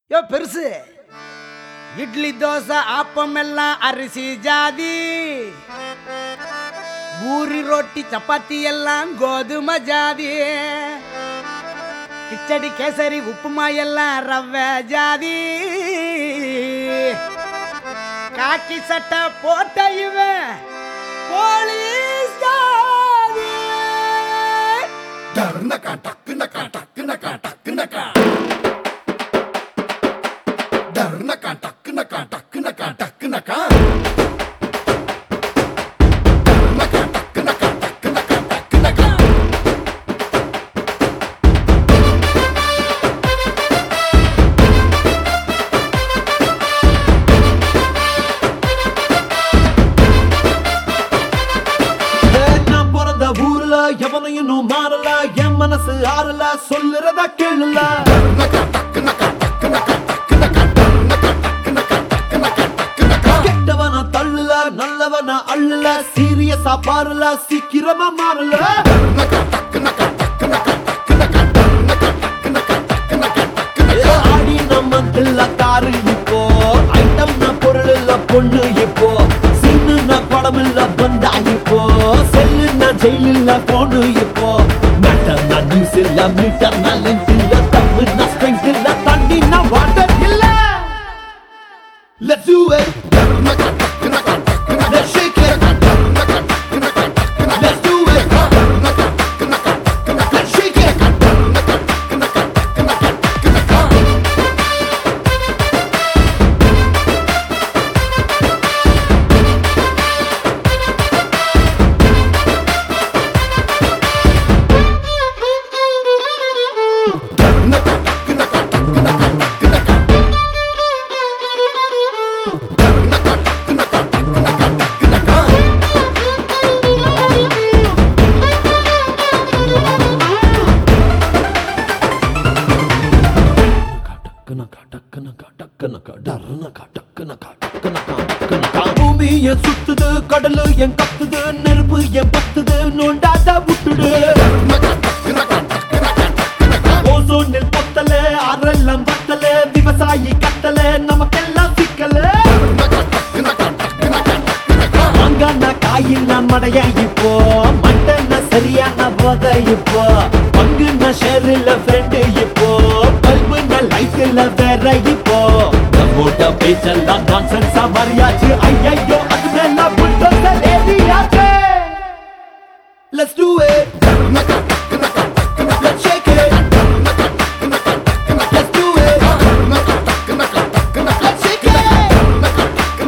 யோ பெருசு இட்லி தோசை ஆப்பம் எல்லாம் அரிசி ஜாதி பூரி ரொட்டி சப்பாத்தி எல்லாம் கோதுமை ஜாதி கிச்சடி கேசரி உப்புமா எல்லாம் ரவை ஜாதி காக்கி சட்டை போட்ட இவன் போலீஸ் ஜாதி டர்னகா டக்குனகா டக்குனகா டக்குனகா டர்னகா டக்குனகா டக்குனகா டக்குனகா டர்னகா டக்குனகா டக்குனகா டக்குனகா நான் பிறந்த ஊர்ல எவனும் இன்னும் மாறல என் மனசு ஆறல சொல்லுறத கேளுல டர்னகா டக்குனகா டக்குனகா டக்குனகா டர்னகா டக்குனகா டக்குனகா டக்குனகா கெட்டவன தள்ளுல நல்லவன அள்ளுல சீரியஸா பாருல சீக்கிரமா மாறல டர்னகா டக்குனகா டக்குனகா டக்குனகா டர்னகா டக்குனகா டக்குனகா டக்குனகா ஆடி நம்ம தில்ல காரு இப்போ ஐட்டம் நான் பொருள் இல்ல பொண்ணு இப்போ சீனு நான் படம் இல்ல பந்தா இப்போ செல்லு நான் ஜெயில் இல்ல போனு இப்போ மேட்டர் நான் நியூஸ் இல்ல மீட்டர் நான் லென்த் இல்ல தப்பு நான் ஸ்ட்ரென்த் இல்ல தண்ணி நான் வாட்டர் இல்ல Let's do it. டர்னகா டக்குனகா டக்குனகா Let's shake it. டர்னகா டக்குனகா டக்குனகா Let's do it. டர்னகா டக்குனகா டக்குனகா Let's shake it. டர்னகா டக்குனகா டக்குனகா டக்குனகா டர்னகா டக்குனகா டக்குனகா டக்குனகா டர்னகா டக்குனகா டக்குனகா டக்குனகா பூமி என் சுத்துது கடலு என் கத்துது நெருப்பு என் பத்துது நோண்டாத விட்டுடு ஓசோனில் பொத்தல அரெல்லாம் பத்தல விவசாயி கத்தல நமக்கெல்லாம் சிக்கல அங்கான காயில் நான் மடைய இப்போ மட்டன சரியான போத இப்போ பங்குன ஷேர்ல ஃப்ரெண்டு இப்போ பல்புன லைட்ல வேற இப்போ நம்மோட பேச்செல்லாம் நான்சென்ஸா மாறியாச்சு ஐயையோ அது மேல புல்டோசர் ஏறியாச்சு Let's do it. Let's shake it. Let's do it. Let's shake it.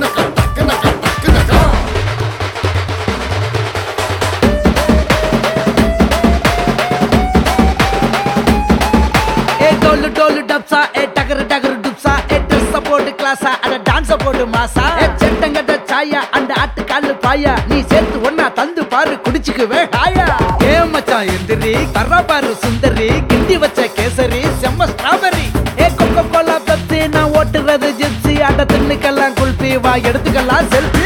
ஏ டோலு டோலு டப்ஸா ஏ டகரு டகரு டுப்ஸா ஏ ட்ரெஸ் போட்டு கிளாஸா அட டான்ஸ் போட்டு மாசா ஏ செட்டங்கட்ட சாயா அந்த ஆட்டு காலு பாயா நீ சேர்த்து ஒன்னா தந்து பாரு குடிச்சுக்குவே ஹாயா ஏ மச்சான் எந்திரி தர்றா பாரு சுந்தரி கிண்டி வச்ச கேசரி செம்ம ஸ்ட்ராபெரி ஏ கொக்கோ கோலா பெப்சி நான் ஓட்டுறது ஜிப்சி அட தின்னுக்கெல்லாம் குல்பி வா எடுத்துக்கலாம் செல்ஃபி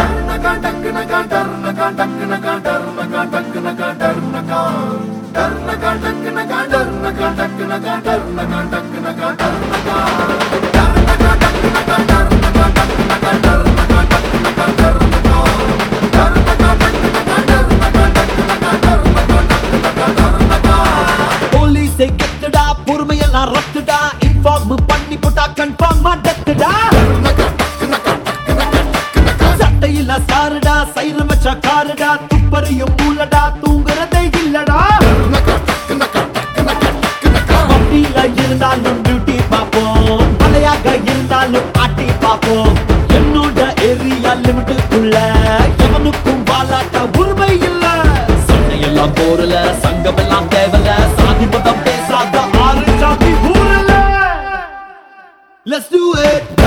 போலீஸை கெத்துடா பொறுமையெல்லாம் ரத்துடா இன்ஃபார்ம் பண்ணி போட்டா கன்ஃபார்ம் டத்துடா சட்டையில சாருடா சைரம் வச்ச காருடா துப்பறியும் மூலடா தூங்குறதே இல்லடா வண்டியில இருந்தாலும் டியூட்டி பார்ப்போம் மலையாக இருந்தாலும் ஆட்டி பார்ப்போம் என்னோட ஏரியா லிமிட்டுக்குள்ள எவனுக்கும் வாலாட்ட உரிமை இல்ல சண்டையெல்லாம் போரல சங்கம் எல்லாம் தேவல சாதி மதம் பேசாத ஆறு சாதி ஊரல Let's do it.